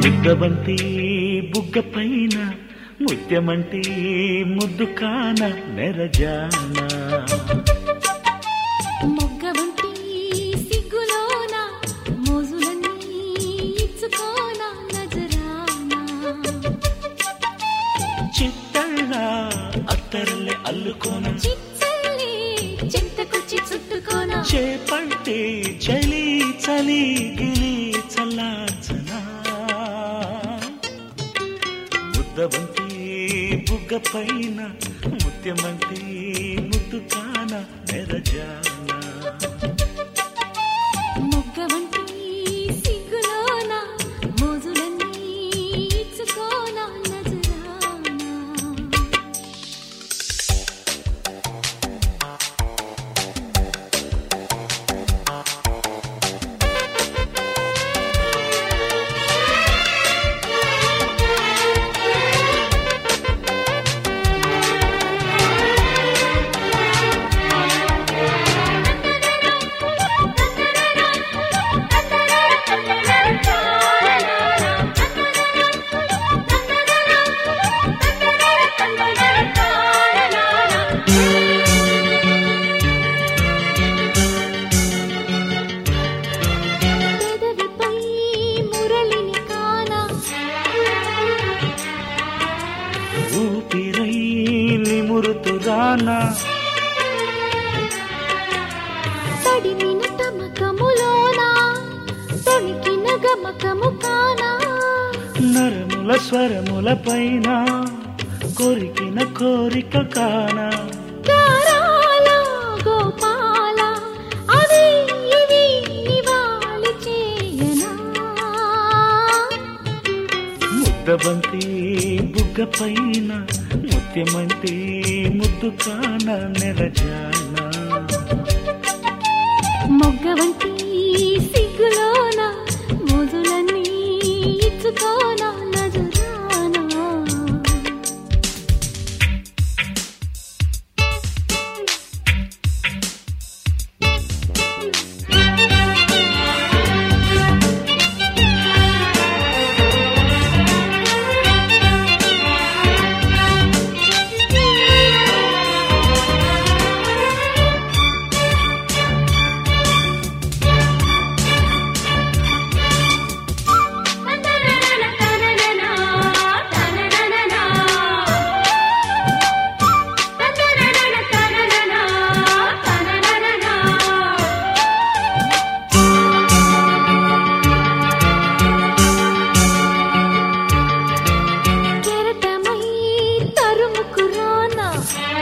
ముద్దబంతి బుగ్గ పైన ముత్యమంటి ముద్దు కాన నెరజానా మొగ్గ వంటి సిగ్గులోన మోజులన్నీ ఇచ్చుకోన నజరానా చిత్తళ్ళ అత్తరల్లే అల్లుకోన చిచ్చల్లి చింతకొచ్చి చుట్టుకోన చేపట్టి చలి చలి గిలి చల్లార్చనా ముద్దబంతి బుగ్గ పైన ముత్యమంతి ముద్దు కాన నెరజానా మొగ్గ వంటి సిగ్గులోన మోజులన్నీ ఇచ్చుకోన నజరానా పెదవిపై మురళిని కానా ఊపిరై నిమురుతురానా తడిమిన తమకములోన తొణికిన గమకము కానా నరముల స్వరముల పైన కొరికిన కోరిక కానా గారాల గోపాల అవి ఇవి నివాళి చేయనా ముద్దబంతి బుగ్గ పైన ముత్యమంతి ముద్దు కాన నెరజానా మొగ్గ వంటి సిగ్గులోన మోజులన్నీ ఇచ్చుకోన నజరానా కెరటమై తరుముకురానా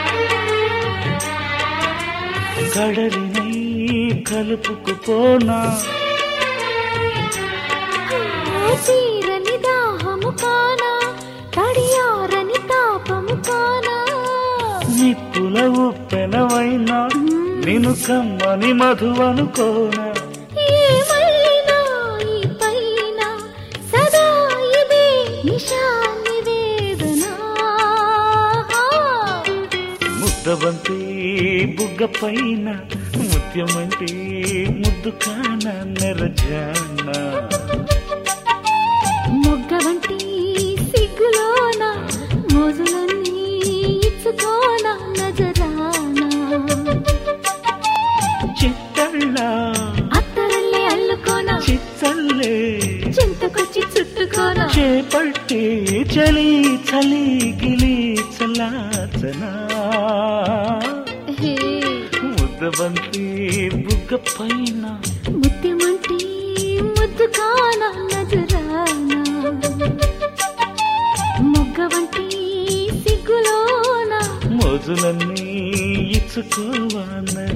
కడలినై కలుపుకుపోనా తీరని దాహము కానా తడియారని తాపము కానా నిప్పుల ఉప్పెనవైనా నిన్ను కమ్మని మధువనుకోనా ఏమైనా ఈ పైన సదా ఇదే నిశా నివేదన ముద్దబంతి బుగ్గ పైన ముత్యమంటి ముద్దు కాన నెరజానా మొగ్గ వంటి సిగ్గులోన మోజులన్నీ ఇచ్చుకోన నజరానా చిత్తళ్ళ అత్తరల్లే అల్లుకోన చిత్తల్లే చింతకొచ్చి చుట్టుకోన చేపట్టి చలి చలి గిలి చలాచనా హే ముద్దబంతి బుగ్గ పైన ముత్యమంటి ముద్దు కాన నజరానా మొగ్గ వంటి సిగ్గులోన మోజులన్నీ ఇచ్చుకోవాన